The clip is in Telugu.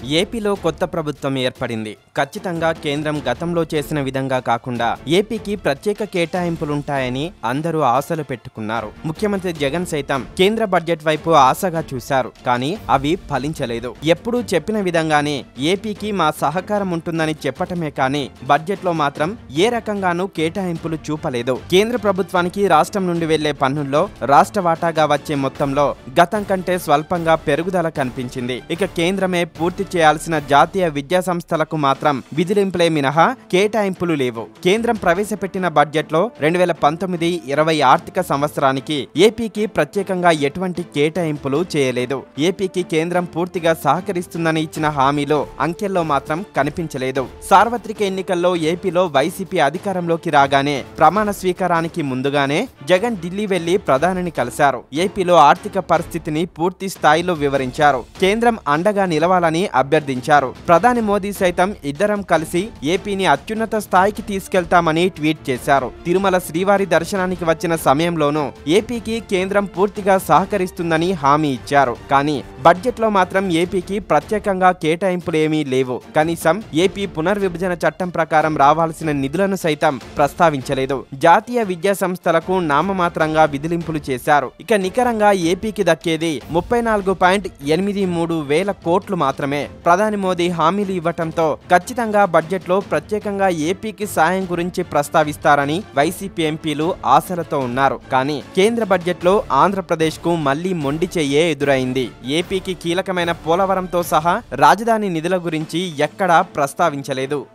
ఏపీలో కొత్త ప్రభుత్వం ఏర్పడింది ఖచ్చితంగా కేంద్రం గతంలో చేసిన విధంగా కాకుండా ఏపీకి ప్రత్యేక కేటాయింపులుంటాయని అందరూ ఆశలు పెట్టుకున్నారు ముఖ్యమంత్రి జగన్ సైతం కేంద్ర బడ్జెట్ వైపు ఆశగా చూశారు కానీ అవి ఫలించలేదు ఎప్పుడూ చెప్పిన విధంగానే ఏపీకి మా సహకారం ఉంటుందని చెప్పటమే కానీ బడ్జెట్లో మాత్రం ఏ రకంగానూ కేటాయింపులు చూపలేదు కేంద్ర ప్రభుత్వానికి రాష్ట్రం నుండి వెళ్లే పన్నుల్లో రాష్ట్ర వాటాగా వచ్చే మొత్తంలో గతం కంటే స్వల్పంగా పెరుగుదల కనిపించింది ఇక కేంద్రమే పూర్తి చేయాల్సిన జాతీయ విద్యా సంస్థలకు మాత్రం విధిలింపులే మినహా కేటాయింపులు లేవు కేంద్రం ప్రవేశపెట్టిన బడ్జెట్లో రెండు వేల పంతొమ్మిది ఇరవై ఆర్థిక సంవత్సరానికి ఏపీకి ప్రత్యేకంగా ఎటువంటి కేటాయింపులు చేయలేదు ఏపీకి కేంద్రం పూర్తిగా సహకరిస్తుందని ఇచ్చిన హామీలో అంకెల్లో మాత్రం కనిపించలేదు సార్వత్రిక ఎన్నికల్లో ఏపీలో వైసీపీ అధికారంలోకి రాగానే ప్రమాణ స్వీకారానికి ముందుగానే జగన్ ఢిల్లీ వెళ్లి ప్రధానిని కలిశారు ఏపీలో ఆర్థిక పరిస్థితిని పూర్తి స్థాయిలో వివరించారు కేంద్రం అండగా నిలవాలని అభ్యర్థించారు ప్రధాని మోదీ సైతం ఇద్దరం కలిసి ఏపీని అత్యున్నత స్థాయికి తీసుకెళ్తామని ట్వీట్ చేశారు తిరుమల శ్రీవారి దర్శనానికి వచ్చిన సమయంలోనూ ఏపీకి కేంద్రం పూర్తిగా సహకరిస్తుందని హామీ ఇచ్చారు కానీ బడ్జెట్లో మాత్రం ఏపీకి ప్రత్యేకంగా కేటాయింపులేమీ లేవు కనీసం ఏపీ పునర్విభజన చట్టం ప్రకారం రావాల్సిన నిధులను సైతం ప్రస్తావించలేదు జాతీయ విద్యా సంస్థలకు నామమాత్రంగా విధిలింపులు చేశారు ఇక నికరంగా ఏపీకి దక్కేది ముప్పై నాలుగు పాయింట్ ఎనిమిది మూడు వేల కోట్లు మాత్రమే ప్రధాని మోదీ హామీలు ఇవ్వటంతో ఖచ్చితంగా బడ్జెట్లో ప్రత్యేకంగా ఏపీకి సాయం గురించి ప్రస్తావిస్తారని వైసీపీ ఎంపీలు ఆశలతో ఉన్నారు కానీ కేంద్ర బడ్జెట్లో ఆంధ్రప్రదేశ్ కు మళ్లీ మొండి చెయ్యే ఎదురైంది ఏపీకి కీలకమైన పోలవరంతో సహా రాజధాని నిధుల గురించి ఎక్కడా ప్రస్తావించలేదు